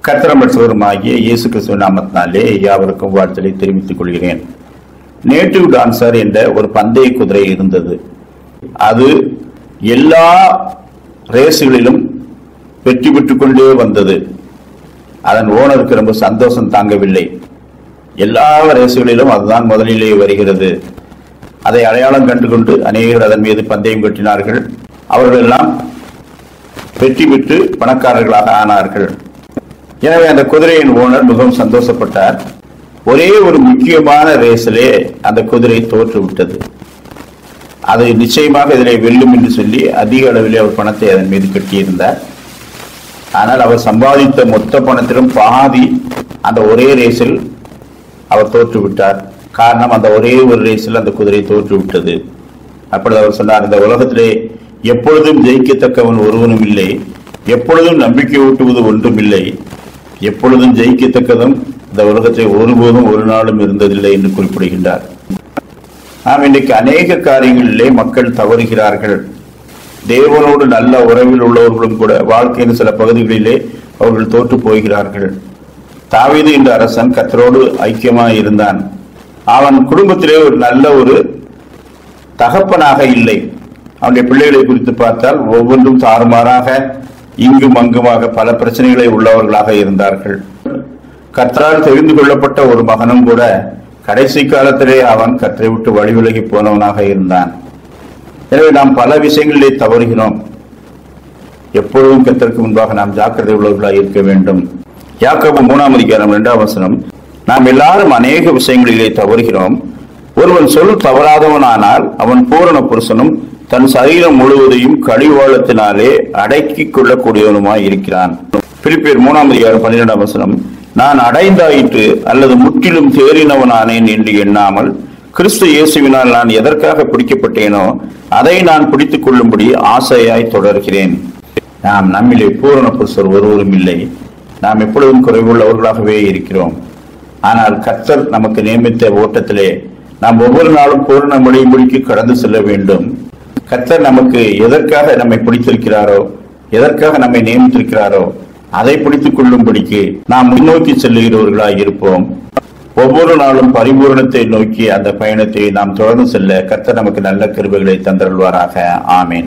கத்திரமற்றவருமாகிய இயேசு கிறிஸ்துவ நாமத்தினாலே யாவருக்கும் வாழ்த்தலை தெரிவித்துக் கொள்கிறேன் நேட்டிவ் டான்சர் என்ற ஒரு பந்தய குதிரை இருந்தது அது எல்லா ரேஸுகளிலும் வெற்றி பெற்றுக் கொண்டே வந்தது அதன் ஓனருக்கு ரொம்ப சந்தோஷம் தாங்கவில்லை எல்லா ரேஸுகளிலும் அதுதான் முதலிலே வருகிறது அதை அடையாளம் கண்டுகொண்டு அநேகர் அதன் மீது பந்தயம் கட்டினார்கள் அவர்கள் எல்லாம் வெற்றி பெற்று பணக்காரர்களாக ஆனார்கள் எனவே அந்த குதிரையின் ஓனர் மிகவும் சந்தோஷப்பட்டார் ஒரே ஒரு முக்கியமான ரேஸிலே அந்த குதிரை தோற்று விட்டது அது நிச்சயமாக இதிலே வெல்லும் என்று சொல்லி அதிக அளவிலே அவர் பணத்தை அதன் மீது கட்டியிருந்தார் ஆனால் அவர் சம்பாதித்த மொத்த பணத்திலும் பாதி அந்த ஒரே ரேஸில் அவர் தோற்று விட்டார் காரணம் அந்த ஒரே ஒரு ரேஸில் அந்த குதிரை தோற்று விட்டது அப்பொழுது அவர் சொன்னார் இந்த உலகத்திலே எப்பொழுதும் ஜெயிக்கத்தக்கவன் ஒருவனும் இல்லை எப்பொழுதும் நம்பிக்கை ஊட்டுவது ஒன்றும் இல்லை எப்பொழுதும் ஜெயிக்கத்தக்கதும் இந்த உலகத்தில் ஒருபோதும் ஒரு நாளும் இருந்ததில்லை என்று குறிப்பிடுகின்றார் நாம் இன்றைக்கு அநேக காரியங்களிலே மக்கள் தவறுகிறார்கள் தேவனோடு நல்ல உறவில் உள்ளவர்களும் கூட வாழ்க்கையின் சில பகுதிகளிலே அவர்கள் தோற்று போகிறார்கள் தாவீது என்ற அரசன் கத்தரோடு ஐக்கியமாக இருந்தான் அவன் குடும்பத்திலே ஒரு நல்ல ஒரு தகப்பனாக இல்லை அவனுடைய பிள்ளைகளை குறித்து பார்த்தால் ஒவ்வொன்றும் தாறுமாறாக இங்கும் அங்குமாக பல பிரச்சனைகளை உள்ளவர்களாக இருந்தார்கள் கர்த்தரால் தெரிந்து கொள்ளப்பட்ட ஒரு மகனும் கூட கடைசி காலத்திலே அவன் கற்றை விட்டு வழி விலகி போனவனாக இருந்தான் எனவே நாம் பல விஷயங்களிலே தவறுகிறோம் எப்பொழுதும் கத்தருக்கு முன்பாக நாம் ஜாக்கிரதை உள்ளவர்களாக இருக்க வேண்டும் யாக்கோபு மூணாம் அதிகாரம் இரண்டாம் வசனம் நாம் எல்லாரும் அநேக விஷயங்களிலே தவறுகிறோம் ஒருவன் சொல் தவறாதவனானால் அவன் பூரண புருஷனும் தன் சரீரம் முழுவதையும் கழிவாளத்தினாலே அடக்கிக் கொள்ளக்கூடியவனுமாய் இருக்கிறான் பிலிப்பியர் மூணாம் அதிகாரம் பன்னிரெண்டாம் வசனம் நான் அடைந்தாயிற்று அல்லது முற்றிலும் தேறினவனானேன் என்று எண்ணாமல் கிறிஸ்து இயேசுவினால் நான் எதற்காக பிடிக்கப்பட்டேனோ அதை நான் பிடித்துக் கொள்ளும்படி ஆசையாய் தொடர்கிறேன் நாம் நம்மிலே பூரண புருஷர் ஒருவரும் இல்லை நாம் எப்பொழுதும் குறைவுள்ளவர்களாகவே இருக்கிறோம் ஆனால் கர்த்தர் நமக்கு நியமித்த ஓட்டத்திலே நாம் ஒவ்வொரு நாளும் பூரண முடிக்கு கடந்து செல்ல வேண்டும் கர்த்தர் நமக்கு எதற்காக நம்மை பிடித்திருக்கிறாரோ எதற்காக நம்மை நியமித்திருக்கிறாரோ அதை பிடித்துக் கொள்ளும்படிக்கு நாம் முன்னோக்கி செல்லுகிறவர்களாய் இருப்போம் ஒவ்வொரு நாளும் பரிபூரணத்தை நோக்கி அந்த பயணத்தை நாம் தொடர்ந்து செல்ல கர்த்தர் நமக்கு நல்ல கிருபைகளை தந்தருள்வாராக ஆமேன்